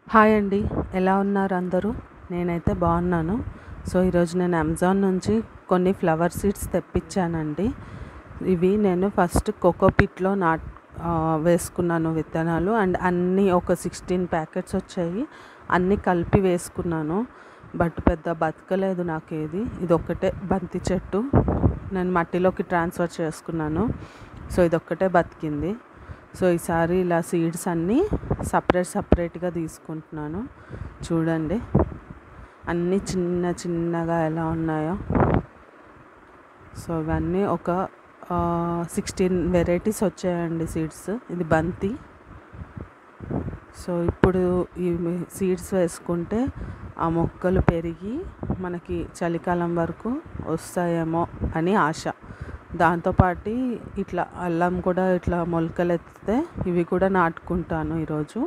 hi అండి ఎలా ఉన్నారు అందరూ నేనైతే బాగున్నాను సో ఈరోజు నేను అమెజాన్ నుంచి కొన్ని ఫ్లవర్ సీడ్స్ తెప్పించానండి ఇవి నేను ఫస్ట్ కోకోపిట్లో నాట్ ఆ, వేసుకున్నాను విత్తనాలు అండ్ అన్నీ ఒక సిక్స్టీన్ ప్యాకెట్స్ వచ్చాయి అన్నీ కలిపి వేసుకున్నాను బట్ పెద్ద బతకలేదు నాకేది ఇది ఒక్కటే బంతి చెట్టు నేను మట్టిలోకి ట్రాన్స్ఫర్ చేసుకున్నాను సో ఇది ఒక్కటే బతికింది సో ఈసారి ఇలా సీడ్స్ అన్నీ సపరేట్ సపరేట్గా తీసుకుంటున్నాను చూడండి అన్నీ చిన్న చిన్నగా ఎలా ఉన్నాయో సో ఇవన్నీ ఒక సిక్స్టీన్ వెరైటీస్ వచ్చాయండి సీడ్స్ ఇది బంతి సో ఇప్పుడు ఈ సీడ్స్ వేసుకుంటే ఆ మొక్కలు పెరిగి మనకి చలికాలం వరకు వస్తాయేమో అని ఆశ దాంతోపాటు ఇట్లా అల్లం కూడా ఇట్లా మొలకలు ఎత్తితే ఇవి కూడా నాటుకుంటాను ఈరోజు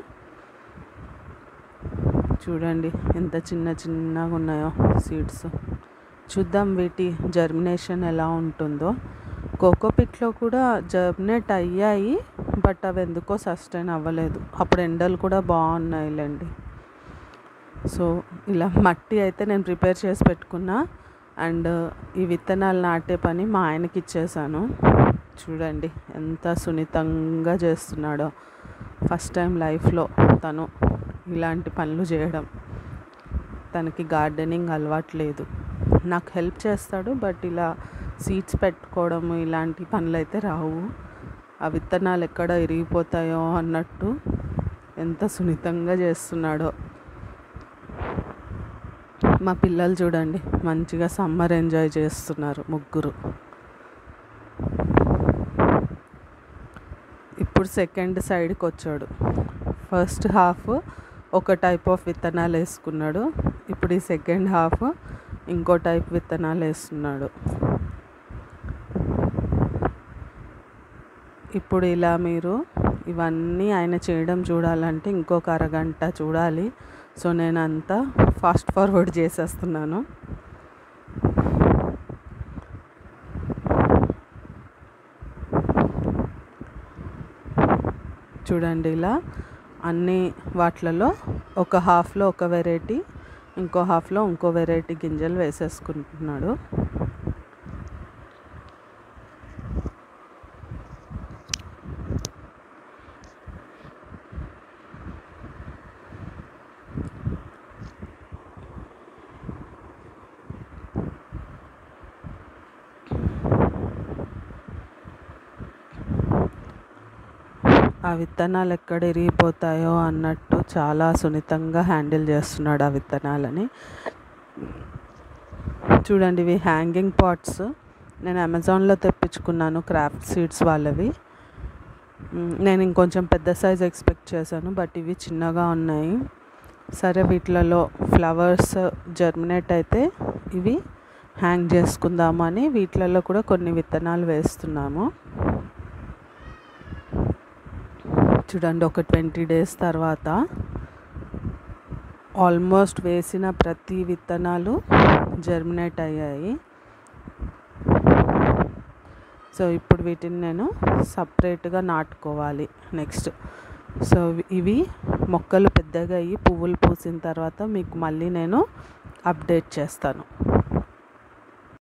చూడండి ఎంత చిన్న చిన్నగా ఉన్నాయో సీడ్స్ చూద్దాం వీటి జర్మినేషన్ ఎలా ఉంటుందో కోకోపిట్లో కూడా జర్మినేట్ అయ్యాయి బట్ అవి ఎందుకో సస్టైన్ అవ్వలేదు అప్పుడు ఎండలు కూడా బాగున్నాయిలేండి సో ఇలా మట్టి అయితే నేను ప్రిపేర్ చేసి పెట్టుకున్నా అండ్ ఈ విత్తనాలు నాటే పని మా ఆయనకి ఇచ్చేసాను చూడండి ఎంత సున్నితంగా చేస్తున్నాడో ఫస్ట్ టైం లైఫ్లో తను ఇలాంటి పనులు చేయడం తనకి గార్డెనింగ్ అలవాట్లేదు నాకు హెల్ప్ చేస్తాడు బట్ ఇలా సీడ్స్ పెట్టుకోవడం ఇలాంటి పనులు అయితే రావు ఆ విత్తనాలు ఎక్కడ ఇరిగిపోతాయో అన్నట్టు ఎంత సున్నితంగా చేస్తున్నాడో మా పిల్లలు చూడండి మంచిగా సమ్మర్ ఎంజాయ్ చేస్తున్నారు ముగ్గురు ఇప్పుడు సెకండ్ సైడ్కి వచ్చాడు ఫస్ట్ హాఫ్ ఒక టైప్ ఆఫ్ విత్తనాలు వేసుకున్నాడు ఇప్పుడు ఈ సెకండ్ హాఫ్ ఇంకో టైప్ విత్తనాలు వేస్తున్నాడు ఇప్పుడు ఇలా మీరు ఇవన్నీ ఆయన చేయడం చూడాలంటే ఇంకొక అరగంట చూడాలి సో నేను అంతా ఫాస్ట్ ఫార్వర్డ్ చేసేస్తున్నాను చూడండి ఇలా అన్ని వాటిలలో ఒక హాఫ్లో ఒక వెరైటీ ఇంకో హాఫ్లో ఇంకో వెరైటీ గింజలు వేసేసుకుంటున్నాడు ఆ విత్తనాలు ఎక్కడ ఇరిగిపోతాయో అన్నట్టు చాలా సున్నితంగా హ్యాండిల్ చేస్తున్నాడు ఆ విత్తనాలని చూడండి ఇవి హ్యాంగింగ్ పాట్స్ నేను అమెజాన్లో తెప్పించుకున్నాను క్రాఫ్ట్ సీడ్స్ వాళ్ళవి మ్, నేను ఇంకొంచెం పెద్ద సైజ్ ఎక్స్పెక్ట్ చేశాను బట్ ఇవి చిన్నగా ఉన్నాయి సరే వీటిలలో ఫ్లవర్స్ జర్మినేట్ అయితే ఇవి హ్యాంగ్ చేసుకుందామని వీటిలలో కూడా కొన్ని విత్తనాలు వేస్తున్నాము చూడండి ఒక ట్వంటీ డేస్ తర్వాత ఆల్మోస్ట్ వేసిన ప్రతి విత్తనాలు జర్మినేట్ అయ్యాయి సో ఇప్పుడు వీటిని నేను సపరేట్గా నాటుకోవాలి నెక్స్ట్ సో ఇవి మొక్కలు పెద్దగా అయ్యి పువ్వులు పూసిన తర్వాత మీకు మళ్ళీ నేను అప్డేట్ చేస్తాను